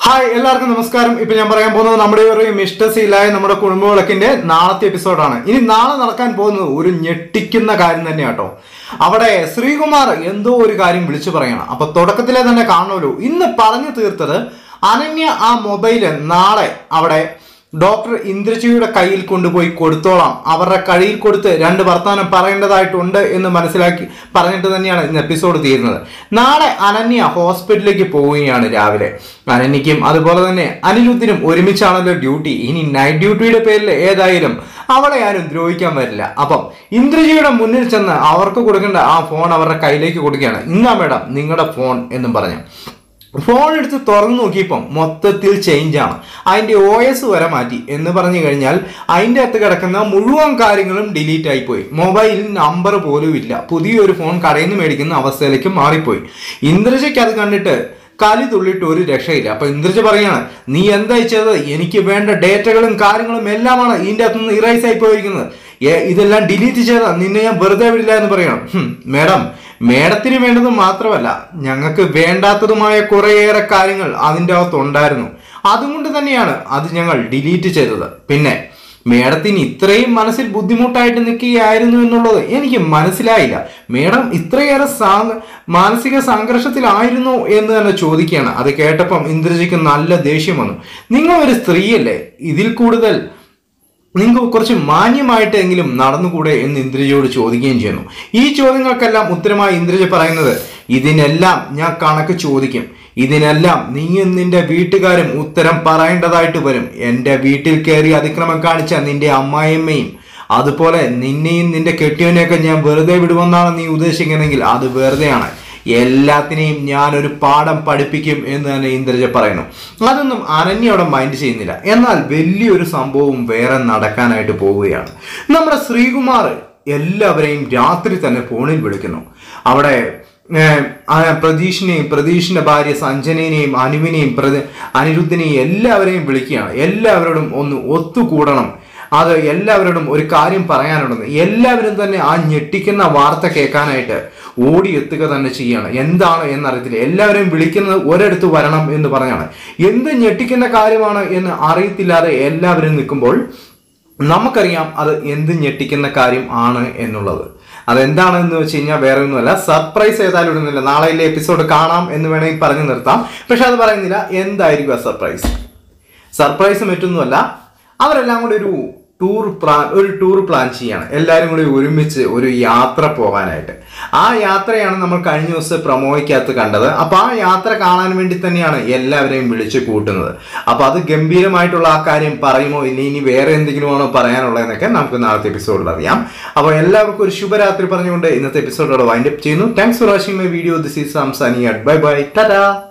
hi എല്ലാവർക്കും നമസ്കാരം ഇപ്പൊ ഞാൻ പറയാൻ പോകുന്നത് നമ്മുടെ ഒരു മിഷ്ടസീലായ നമ്മുടെ കുടുംബവിളക്കിന്റെ നാളത്തെ എപ്പിസോഡാണ് ഇനി നാളെ നടക്കാൻ പോകുന്നത് ഒരു ഞെട്ടിക്കുന്ന കാര്യം തന്നെയാട്ടോ അവിടെ ശ്രീകുമാർ എന്തോ ഒരു കാര്യം വിളിച്ചു പറയണം അപ്പൊ തുടക്കത്തിലെ തന്നെ കാണുമല്ലോ ഇന്ന് പറഞ്ഞു തീർത്തത് അനന്യ ആ മൊബൈല് നാളെ അവിടെ ഡോക്ടർ ഇന്ദ്രജിയുടെ കയ്യിൽ കൊണ്ടുപോയി കൊടുത്തോളാം അവരുടെ കയ്യിൽ കൊടുത്ത് രണ്ട് വർത്തമാനം പറയേണ്ടതായിട്ടുണ്ട് എന്ന് മനസ്സിലാക്കി പറഞ്ഞിട്ട് തന്നെയാണ് ഇന്ന് എപ്പിസോഡ് തീരുന്നത് നാളെ അനന്യ ഹോസ്പിറ്റലിലേക്ക് പോവുകയാണ് രാവിലെ അനന്യയ്ക്കും അതുപോലെ തന്നെ അനിരുദ്ധിനും ഒരുമിച്ചാണല്ലോ ഡ്യൂട്ടി ഇനി നൈറ്റ് ഡ്യൂട്ടിയുടെ പേരിൽ ഏതായാലും അവളെ ആരും ദ്രോഹിക്കാൻ വരില്ല അപ്പം ഇന്ദ്രജിയുടെ മുന്നിൽ ചെന്ന് അവർക്ക് കൊടുക്കേണ്ട ആ ഫോൺ അവരുടെ കയ്യിലേക്ക് കൊടുക്കുകയാണ് ഇന്നാ മേഡം നിങ്ങളുടെ ഫോൺ എന്നും പറഞ്ഞു ഫോൺ എടുത്ത് തുറന്നു നോക്കിയപ്പം മൊത്തത്തിൽ ചേഞ്ച് ആണ് അതിന്റെ ഒ എസ് വരെ മാറ്റി എന്ന് പറഞ്ഞു കഴിഞ്ഞാൽ അതിൻ്റെ അകത്ത് കിടക്കുന്ന മുഴുവൻ കാര്യങ്ങളും ഡിലീറ്റ് ആയിപ്പോയി മൊബൈൽ നമ്പർ പോലും ഇല്ല പുതിയൊരു ഫോൺ കടയിൽ നിന്ന് മേടിക്കുന്ന അവസ്ഥയിലേക്ക് മാറിപ്പോയി ഇന്ദ്രജയ്ക്ക് അത് കണ്ടിട്ട് കലി തുള്ളിട്ട് ഒരു രക്ഷയില്ല അപ്പൊ ഇന്ദ്രജ പറയാണ് നീ എന്താ ചെയ്തത് എനിക്ക് വേണ്ട ഡേറ്റകളും കാര്യങ്ങളും എല്ലാമാണ് ഇതിൻ്റെ അകത്ത് നിന്ന് ഇറൈസ് ആയി പോയിരിക്കുന്നത് ഏ, ഇതെല്ലാം ഡിലീറ്റ് ചെയ്താ നിന്നെ ഞാൻ വെറുതെ വിടില്ല എന്ന് പറയണം ഹും, മേഡം മേഡത്തിന് വേണ്ടത് മാത്രമല്ല ഞങ്ങൾക്ക് വേണ്ടാത്തതുമായ കുറേയേറെ കാര്യങ്ങൾ അതിൻ്റെ അകത്ത് ഉണ്ടായിരുന്നു അതുകൊണ്ട് തന്നെയാണ് അത് ഞങ്ങൾ ഡിലീറ്റ് ചെയ്തത് പിന്നെ മേഡത്തിന് ഇത്രയും മനസ്സിൽ ബുദ്ധിമുട്ടായിട്ട് നിൽക്കുകയായിരുന്നു എന്നുള്ളത് എനിക്ക് മനസ്സിലായില്ല മേഡം ഇത്രയേറെ സാ- മാനസിക സംഘർഷത്തിലായിരുന്നു എന്ന് തന്നെ ചോദിക്കുകയാണ് അത് കേട്ടപ്പം ഇന്ദ്രജിക്ക് നല്ല ദേഷ്യം വന്നു നിങ്ങൾ ഒരു സ്ത്രീയല്ലേ ഇതിൽ കൂടുതൽ നിങ്ങൾക്ക് കുറച്ച് മാന്യമായിട്ടെങ്കിലും നടന്നുകൂടെ എന്ന് ഇന്ദ്രജിയോട് ചോദിക്കുകയും ചെയ്യുന്നു ഈ ചോദ്യങ്ങൾക്കെല്ലാം ഉത്തരമായി ഇന്ദ്രജ പറയുന്നത് ഇതിനെല്ലാം ഞാൻ കണക്ക് ചോദിക്കും ഇതിനെല്ലാം നീയും നിന്റെ വീട്ടുകാരും ഉത്തരം പറയേണ്ടതായിട്ട് വരും എൻ്റെ വീട്ടിൽ കയറി അതിക്രമം കാണിച്ച നിന്റെ അമ്മായിയമ്മയും അതുപോലെ നിന്നെയും നിന്റെ കെട്ടിയവനെയൊക്കെ ഞാൻ വെറുതെ വിടുമെന്നാണ് നീ ഉദ്ദേശിക്കുന്നതെങ്കിൽ അത് വെറുതെയാണ് എല്ലാത്തിനെയും ഞാനൊരു പാഠം പഠിപ്പിക്കും എന്ന് തന്നെ ഇന്ദ്രജ പറയുന്നു അതൊന്നും അനന്യ അവിടെ മൈൻഡ് ചെയ്യുന്നില്ല എന്നാൽ വലിയൊരു സംഭവം വേറെ നടക്കാനായിട്ട് പോവുകയാണ് നമ്മുടെ ശ്രീകുമാർ എല്ലാവരെയും രാത്രി തന്നെ ഫോണിൽ വിളിക്കുന്നു അവിടെ ഏഹ്, ആ പ്രതീഷിനെയും പ്രതീഷിന്റെ ഭാര്യ സഞ്ജനയെയും അനുവിനെയും പ്രതി അനിരുദ്ധിനെയും എല്ലാവരെയും വിളിക്കുകയാണ് എല്ലാവരോടും ഒന്ന് ഒത്തുകൂടണം അത് എല്ലാവരോടും ഒരു കാര്യം പറയാനുണ്ടെന്ന് എല്ലാവരും തന്നെ ആ ഞെട്ടിക്കുന്ന വാർത്ത കേൾക്കാനായിട്ട് ഓടിയെത്തുക തന്നെ ചെയ്യാണ് എന്താണ് എന്നറിയത്തില്ല എല്ലാവരെയും വിളിക്കുന്നത് ഒരിടത്ത് വരണം എന്ന് പറഞ്ഞാണ് എന്ത് ഞെട്ടിക്കുന്ന കാര്യമാണ് എന്ന് അറിയത്തില്ലാതെ എല്ലാവരും നിൽക്കുമ്പോൾ നമുക്കറിയാം അത് എന്ത് ഞെട്ടിക്കുന്ന കാര്യം ആണ് എന്നുള്ളത് അതെന്താണെന്ന് വെച്ച് കഴിഞ്ഞാൽ വേറെ ഒന്നുമല്ല സർപ്രൈസ് ഏതായാലും ഇടുന്നില്ല നാളെയിലെ എപ്പിസോഡ് കാണാം എന്ന് വേണമെങ്കിൽ പറഞ്ഞു നിർത്താം പക്ഷെ അത് പറയുന്നില്ല എന്തായിരിക്കും ആ സർപ്രൈസ് സർപ്രൈസ് മറ്റൊന്നുമല്ല അവരെല്ലാം കൂടി ഒരു ടൂർ പ്ലാൻ ഒരു ടൂർ പ്ലാൻ ചെയ്യാണ് എല്ലാവരും കൂടി ഒരുമിച്ച് ഒരു യാത്ര പോകാനായിട്ട് ആ യാത്രയാണ് നമ്മൾ കഴിഞ്ഞ ദിവസം പ്രമോയ്ക്കകത്ത് കണ്ടത് അപ്പോൾ ആ യാത്ര കാണാൻ വേണ്ടി തന്നെയാണ് എല്ലാവരെയും വിളിച്ചു കൂട്ടുന്നത് അപ്പോൾ അത് ഗംഭീരമായിട്ടുള്ള ആ കാര്യം പറയുമോ ഇനി ഇനി വേറെ എന്തെങ്കിലും ആണോ പറയാനുള്ളതെന്നൊക്കെ നമുക്ക് നാളത്തെ എപ്പിസോഡിൽ അറിയാം അപ്പോൾ എല്ലാവർക്കും ഒരു ശുഭരാത്രി പറഞ്ഞുകൊണ്ട് ഇന്നത്തെ എപ്പിസോഡോട് വൈൻഡപ്പ് ചെയ്യുന്നു thanks for watching my video this is സാംസാനിയ ബൈ ബൈ ടാറ്റാ